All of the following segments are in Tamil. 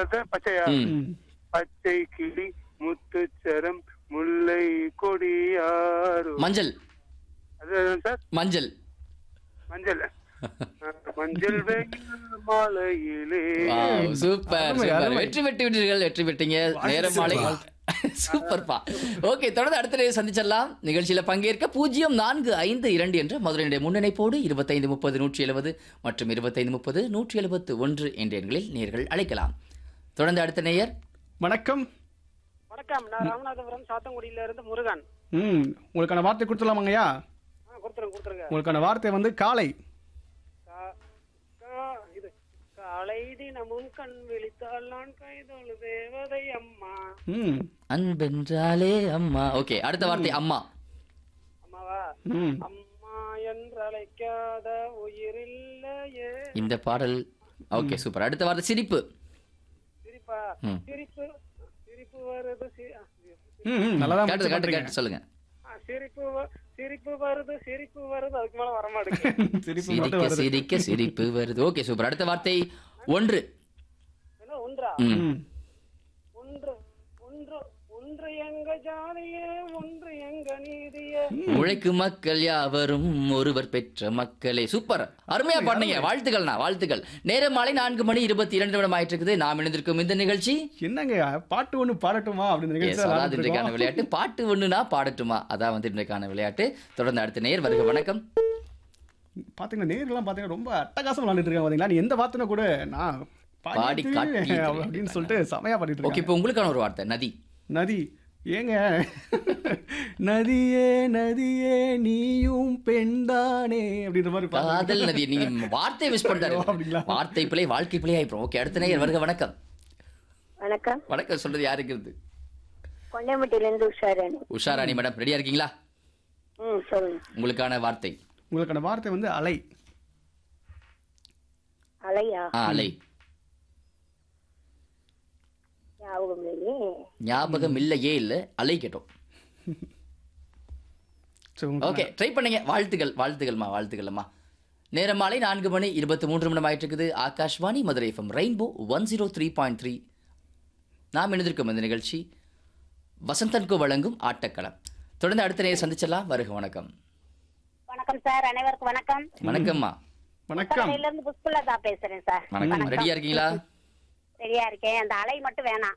சார் பச்சையா ம். ம். பச்சை கிளி முத்துச்சரம் முல்லை கொடியாரோ மஞ்சள் அதுதான் சார் மஞ்சள் மஞ்சள் மஞ்சள் வெயில் மாலையிலே வாவ், சூப்பர் அருமை, சூப்பர் அருமை. வெற்றி பெற்று விட்டீர்கள் வெற்றி பெற்றீங்க நேரம் மாலை சூப்பர்ப்பா ஓகே தொடர்ந்து அடுத்த நேரம் சந்திச்சிடலாம் நிகழ்ச்சியில பங்கேற்க பூஜ்ஜியம் நான்கு ஐந்து இரண்டு என்ற மதுரையினுடைய முன்னிணைப்போடு இருபத்தைந்து முப்பது நூற்றி எழுபது மற்றும் இருபத்தைந்து முப்பது நூற்றி எழுபத்து ஒன்று என்ற எண்களில் நேர்கள் அழைக்கலாம் தொடர்ந்து அடுத்த நேயர் வணக்கம் வணக்கம் நான் ராமநாதபுரம் சாத்தங்குடியில இருந்து முருகன் ம் உங்களுக்கான வார்த்தை கொடுத்துடலாமாங்கய்யா ஆ கொடுத்துருங்க கொடுத்துருங்க உங்களுக்கான வார்த்தை வந்து காலை கா- கா- இது காலை தினமும் கண் விழித்தால் நான் கைதொழு தேவதை அம்மா ம் அன்பென்றாலே அம்மா ஓகே அடுத்த வார்த்தை அம்மா அம்மாவா ம் அம்மா என்று அழைக்காத உயிரில்லையே இந்த பாடல் ஓகே சூப்பர் அடுத்த வார்த்தை சிரிப்பு சிரிப்பா ம். சிரிப்பு சிரிப்பு வருது சி- ஆ, ம் ம், நல்லா தான் கேட்டு முயற்சி கேட்டு பண்றீங்க. கேட்டு சொல்லுங்க ஆ, சிரிப்பு வ- சிரிப்பு வருது சிரிப்பு வருது அதுக்கு மேல வர மாட்டேங்குது சிரிப்பு மட்டும் சிரிக்க வருது சிரிக்க சிரிப்பு வருது ஓகே சூப்பர் அடுத்த வார்த்தை ஒன்று என்ன ஒன்றா ம் ம் ஒன்று ஒன்று ஒன்று எங்க ஜாதியே ஒன்று எங்க நீதியே உழைக்கும் மக்கள் யாவரும் ஒருவர் பெற்ற மக்களே சூப்பர் அருமையா பாடுனீங்க வாழ்த்துக்கள்ண்ணா வாழ்த்துக்கள் நேரம் மாலை நான்கு மணி இருபத்தி இரண்டு நிமிடம் ஆயிட்டு இருக்குது நாம் இணைந்திருக்கும் இந்த நிகழ்ச்சி என்னங்க பாட்டு ஒண்ணு பாடட்டுமா அப்படின்னு Yes, நிகழ்ச்சி அதாவது இன்றைக்கான விளையாட்டு பாட்டு ஒண்ணுனா பாடட்டுமா அதான் வந்து இன்றைக்கான விளையாட்டு தொடர்ந்து அடுத்த நேர் வருக வணக்கம் பாத்தீங்கன்னா நேர்லாம் பாத்தீங்கன்னா ரொம்ப அட்டகாசம் விளையாண்டுட்டு இருக்காங்க பாத்தீங்களா நீ எந்த வார்த்தைனா கூட நான் பாடி பாடிட்டு காட்டிட்டு அப்படின்னு சொல்லிட்டு செமையா பாடிட்டு ஓகே இருக்கேன் இப்போ உங்களுக்கான ஒரு வார்த்தை நதி நதி ஏங்க நதியே நதியே நீயும் பெண்தானே அப்படின்ற மாதிரி பாட்டு. காதல் நதி நீங்க வார்த்தையை மிஸ் பண்ணிட்டாரு ஓ, அப்படிங்களா? வார்த்தை பிழை வாழ்க்கை பிழை ஆயிப்போம் ஓகே அடுத்த நேயர் வருக வணக்கம் வணக்கம் வணக்கம் சொல்றது யாருக்கு இருந்து கொண்டைமட்டில இருந்து உஷாராணி உஷாராணி மேடம் ரெடியா இருக்கீங்களா ம் சொல்லுங்க உங்களுக்கான வார்த்தை உங்களுக்கான வார்த்தை வந்து அலை அலையா ஆ அலை ஞாபகம் இல்லையே ஞாபகம் இல்லையே இல்ல அலை கேட்டோம் சரி, உங்களுக்கு ஓகே ட்ரை பண்ணுங்க வாழ்த்துக்கள் வாழ்த்துக்கள்மா வாழ்த்துக்கள்மா நேரம் மாலை நான்கு மணி இருபத்தி மூன்று நிமிடம் ஆயிட்டு இருக்குது Akashvani Madurai FM rainbow one zero three point three நாம் இணைந்திருக்கும் இந்த நிகழ்ச்சி வசந்தன்கோ வழங்கும் ஆட்டக்களம் தொடர்ந்து அடுத்த நேரம் சந்திச்சிடலாம் வருக வணக்கம் வணக்கம் சார் அனைவருக்கும் வணக்கம் வணக்கம்மா வணக்கம் கடையில இருந்து புஷ்பலதா பேசுறேன் சார் வணக்கம் ரெடியா இருக்கீங்களா ரெடியா இருக்கேன் அந்த அலை மட்டும் வேணாம்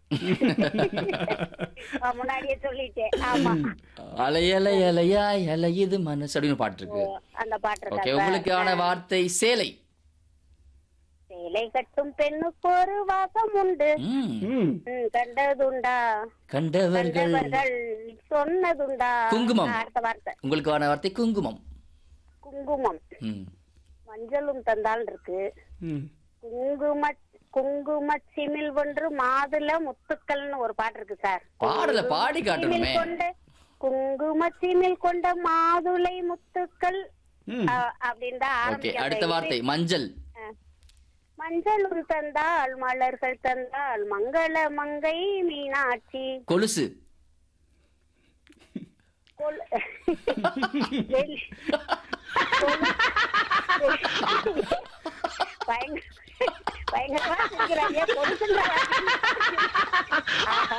நான் முன்னாடியே சொல்லிட்டேன் ஆமா அலை அலை அலையா அலையுது மனசு அப்படின்னு பாட்டு இருக்கு அந்த பாட்டு ஓகே இருக்கா உங்களுக்கான வார்த்தை சேலை சேலை கட்டும் பெண்ணுக்கு ஒரு வாசம் உண்டு ம், ம் ம், கண்டதுண்டா கண்டவர்கள் கண்டவர்கள் சொன்னதுண்டா குங்குமம். ஆ, அடுத்த வார்த்தை உங்களுக்கான வார்த்தை குங்குமம் குங்குமம் ம் மஞ்சளும் தந்தால் இருக்கு ம் குங்கும குங்கும சிமிழ் ஒன்று மாதுள முத்துக்கள்னு ஒரு பாட்டு இருக்கு சார் பாடல பாடி காட்டணுமே சிமிழ் கொண்ட குங்கும சிமிழ் கொண்ட மாதுளை முத்துக்கள் ம் அஹ், அப்படின்னு தான் ஓகே ஆரம்பிக்கும் அடுத்த அந்த வார்த்தை இது. மஞ்சள் அஹ். மஞ்சளும் தந்தால் மலர்கள் தந்தால் மங்கள மங்கை மீனாட்சி கொலுசு கொல்- வெள்ளி- கொலு- பயங்கர பயங்கரமா சிரிக்கிறாங்க. கொலுசுன்றாங்க. ஆஹா.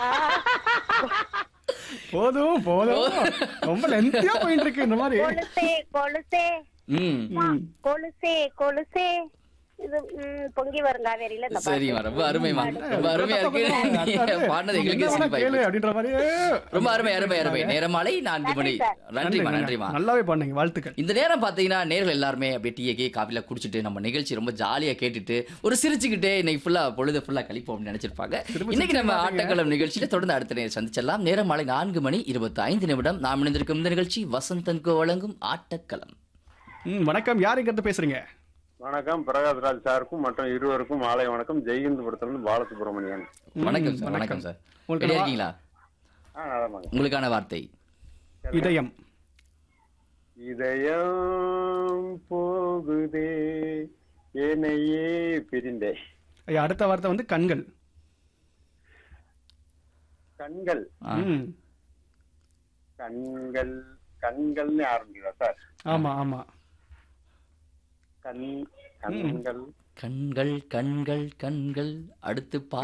போதும் போதும் ரொம்ப லென்த்தியா போயிட்டு இருக்கு இந்த மாதிரி கொலுசே கொலுசே ம் மா, கொலுசே கொலுசே இது ம், பொங்கி வரும் காவேரியில இந்த பாட்டு. சரிம்மா ரொம்ப அருமைமா ரொம்ப அருமையா இருக்கு நீங்க பாடினது எங்களுக்கு என்ன வேணா சிரிப்பா கேளு இருக்கு. அப்படின்ற மாதிரியே ரொம்ப அருமை அருமை அருமை நேரமாலை நான்கு மணி நன்றி சார். நன்றிமா நன்றிமா நல்லாவே பண்ணீங்க வாழ்த்துக்கள் இந்த நேரம் பார்த்தீங்கன்னா நேர்கள் எல்லாருமே அப்படியே டீ கே காஃபில குடிச்சிட்டு நம்ம நிகழ்ச்சி ரொம்ப ஜாலியா கேட்டுட்டு ஒரு சிரிச்சுக்கிட்டே இன்னைக்கு ஃபுல்லா பொழுது ஃபுல்லா கழிப்போம் அப்படின்னு நினைச்சிருப்பாங்க இன்னைக்கு நம்ம ஆட்டக்களம் நிகழ்ச்சியில தொடர்ந்து அடுத்த நேரம் சந்திச்சிடலாம் நேரம் மாலை நான்கு மணி இருபத்தி ஐந்து நிமிடம் நாம் இணைந்திருக்கும் இந்த நிகழ்ச்சி வசந்தன்கோ வழங்கும் ஆட்டக்களம் ம் வணக்கம் யார் இங்க இருந்து பேசுறீங்க வணக்கம் பிரகாஷ்ராஜ் சாருக்கும் மற்றும் இருவருக்கும் மாலை வணக்கம் ஜெய்ஹிந்த்புரத்திலிருந்து பாலசுப்ரமணியன் வணக்கம் சார் வணக்கம் சார் உங்களுக்கு ரெடியா வா- இருக்கீங்களா ஆ நலமாங்க உங்களுக்கான வார்த்தை இதயம் இதயம் போகுதே என்னையே பிரிந்தே ஐயா அடுத்த வார்த்தை வந்து கண்கள் கண்கள் ஆ. ம் கண்கள் கண்கள்னு ஆரம்பிக்கிறா சார் ஆமா ஆமா கண் கண்கள் கண்கள் கண்கள் கண்கள் அடுத்து பா